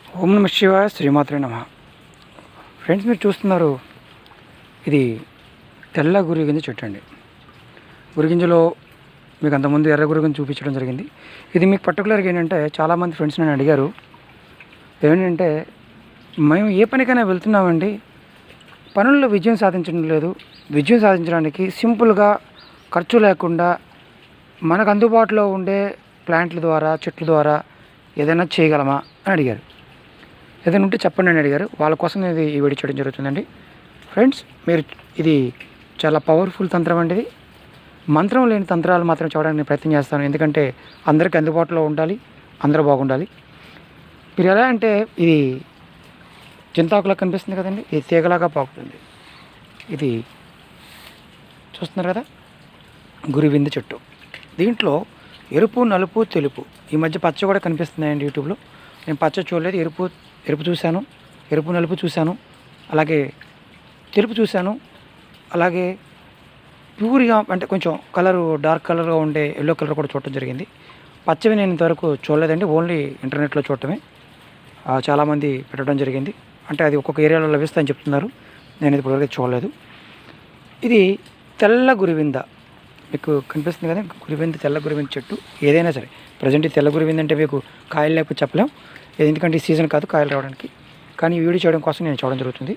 ఓం నమ శివాయ శ్రీమాత్రే నమ ఫ్రెండ్స్ మీరు చూస్తున్నారు ఇది తెల్ల గురిగింజ చెట్టు అండి గురిగింజలో మీకు అంతకుముందు ఎర్ర గురిగింజ చూపించడం జరిగింది ఇది మీకు పర్టికులర్గా ఏంటంటే చాలామంది ఫ్రెండ్స్ నన్ను అడిగారు ఏంటంటే మేము ఏ పనికైనా వెళ్తున్నామండి పనుల్లో విజయం సాధించడం లేదు విజయం సాధించడానికి సింపుల్గా ఖర్చు లేకుండా మనకు అందుబాటులో ఉండే ప్లాంట్ల ద్వారా చెట్ల ద్వారా ఏదైనా చేయగలమా అని అడిగారు ఏదైనా ఉంటే చెప్పండి అని అడిగారు వాళ్ళ కోసం ఇది ఈ వీడియో చేయడం జరుగుతుందండి ఫ్రెండ్స్ మీరు ఇది చాలా పవర్ఫుల్ తంత్రం అండి ఇది మంత్రం లేని తంత్రాలు మాత్రం చూడడానికి నేను ప్రయత్నం చేస్తాను ఎందుకంటే అందరికీ అందుబాటులో ఉండాలి అందరూ బాగుండాలి మీరు ఎలా అంటే ఇది చింతాకులా కనిపిస్తుంది కదండి ఇది తీగలాగా పాకుతుంది ఇది చూస్తున్నారు కదా గురివింద చెట్టు దీంట్లో ఎరుపు నలుపు తెలుపు ఈ మధ్య పచ్చ కూడా కనిపిస్తున్నాయండి యూట్యూబ్లో నేను పచ్చ చూడలేదు ఎరుపు ఎరుపు చూశాను ఎరుపు నలుపు చూశాను అలాగే తెలుపు చూశాను అలాగే ప్యూర్గా అంటే కొంచెం కలరు డార్క్ కలర్గా ఉండే ఎల్లో కలర్ కూడా చూడటం జరిగింది పచ్చవి నేను ఇంతవరకు చూడలేదండి ఓన్లీ ఇంటర్నెట్లో చూడటమే ఆ, చాలామంది పెట్టడం జరిగింది అంటే అది ఒక్కొక్క ఏరియాలో లభిస్తాయని చెప్తున్నారు నేను ఇది ఇప్పటివరకు చూడలేదు ఇది తెల్ల గురివింద మీకు కనిపిస్తుంది కదా గురివింద తెల్ల గురివింద చెట్టు ఏదైనా సరే ప్రజెంట్ ఈ తెల్ల గురివింద అంటే మీకు కాయలు లేకపోతే చెప్పలేం ఇది ఎందుకంటే ఈ సీజన్ కాదు కాయలు రావడానికి కానీ ఈ వీడియో చేయడం కోసం నేను చూడడం జరుగుతుంది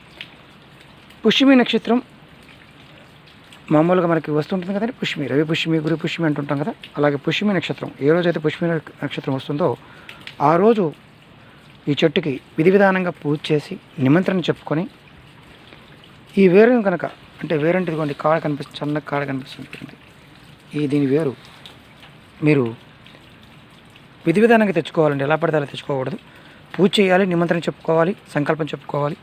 పుష్యమి నక్షత్రం మామూలుగా మనకి వస్తుంటుంది కదండి పుష్మి రవి పుష్మి గురి పుష్మి అంటుంటాం కదా అలాగే పుష్మి నక్షత్రం ఏ రోజైతే పుష్మి నక్షత్రం వస్తుందో ఆ రోజు ఈ చెట్టుకి విధి విధానంగా పూజ చేసి నిమంత్రణ చెప్పుకొని ఈ వేరుని కనుక అంటే వేరంటే ఇదిగోండి కాడ కనిపిస్తుంది చిన్న కాడ కనిపిస్తుంది చూడండి. ఈ దీని వేరు మీరు విధి విధానంగా తెచ్చుకోవాలండి ఎలా పడితే అలా తెచ్చుకోకూడదు పూజ చేయాలి నిమంత్రణ చెప్పుకోవాలి సంకల్పం చెప్పుకోవాలి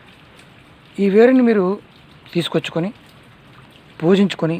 ఈ వేరుని మీరు తీసుకొచ్చుకొని పూజించుకొని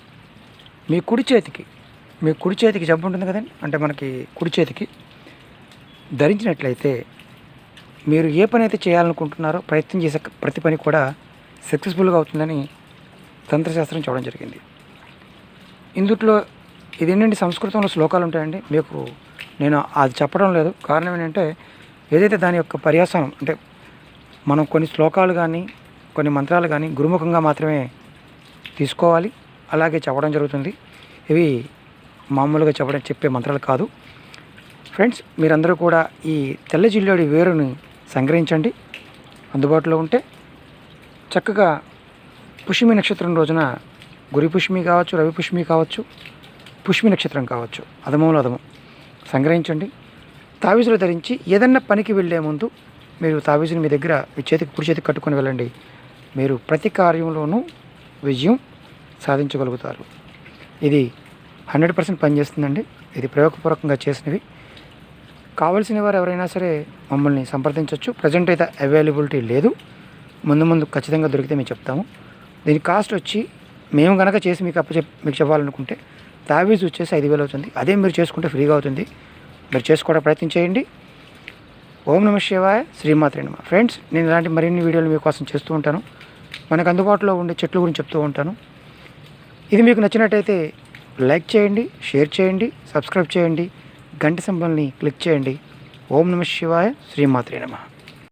మీ కుడి చేతికి మీ కుడి చేతికి జబ్బు ఉంటుంది కదండి అంటే మనకి కుడి చేతికి ధరించినట్లయితే మీరు ఏ పని అయితే చేయాలనుకుంటున్నారో ప్రయత్నం చేసే ప్రతి పని కూడా సక్సెస్ఫుల్గా అవుతుందని తంత్రశాస్త్రం చూడడం జరిగింది ఇందుట్లో ఇది ఏంటంటే సంస్కృతంలో శ్లోకాలు ఉంటాయండి మీకు నేను అది చెప్పడం లేదు కారణం ఏంటంటే ఏదైతే దాని యొక్క పర్యాసనం అంటే మనం కొన్ని శ్లోకాలు కానీ కొన్ని మంత్రాలు కానీ గురుముఖంగా మాత్రమే తీసుకోవాలి అలాగే చెప్పడం జరుగుతుంది ఇవి మామూలుగా చెప్పడం చెప్పే మంత్రాలు కాదు ఫ్రెండ్స్ మీరందరూ కూడా ఈ తెల్ల జిల్లేడి వేరుని సంగ్రహించండి అందుబాటులో ఉంటే చక్కగా పుష్మి నక్షత్రం రోజున గురి పుష్మి కావచ్చు రవి పుష్మి కావచ్చు పుష్మి నక్షత్రం కావచ్చు అదమంలో అదమం సంగ్రహించండి తావీజులు ధరించి ఏదన్నా పనికి వెళ్ళే ముందు మీరు తావీజుని మీ దగ్గర మీ చేతికి కుడి చేతికి కట్టుకొని వెళ్ళండి మీరు ప్రతి కార్యంలోనూ విజయం సాధించగలుగుతారు ఇది హండ్రెడ్ పర్సెంట్ పనిచేస్తుందండి ఇది ప్రయోగపూర్వకంగా చేసినవి కావలసిన వారు ఎవరైనా సరే మమ్మల్ని సంప్రదించవచ్చు ప్రజెంట్ అయితే అవైలబిలిటీ లేదు ముందు ముందు ఖచ్చితంగా దొరికితే మేము చెప్తాము దీని కాస్ట్ వచ్చి మేము కనుక చేసి మీకు అప్పచెప్ మీకు చెప్పాలనుకుంటే తావీజ్ వచ్చేసి ఐదు వేలు అవుతుంది అదే మీరు చేసుకుంటే ఫ్రీగా అవుతుంది మీరు చేసుకోవడం ప్రయత్నం చేయండి ఓం నమ శివాయ శ్రీమాత్రే నమ ఫ్రెండ్స్ నేను ఇలాంటి మరిన్ని వీడియోలు మీకోసం చేస్తూ ఉంటాను మనకు అందుబాటులో ఉండే చెట్ల గురించి చెప్తూ ఉంటాను ఇది మీకు నచ్చినట్టయితే లైక్ చేయండి షేర్ చేయండి సబ్స్క్రైబ్ చేయండి గంట సింబల్ని క్లిక్ చేయండి ఓం నమ శివాయ శ్రీమాత్రే నమ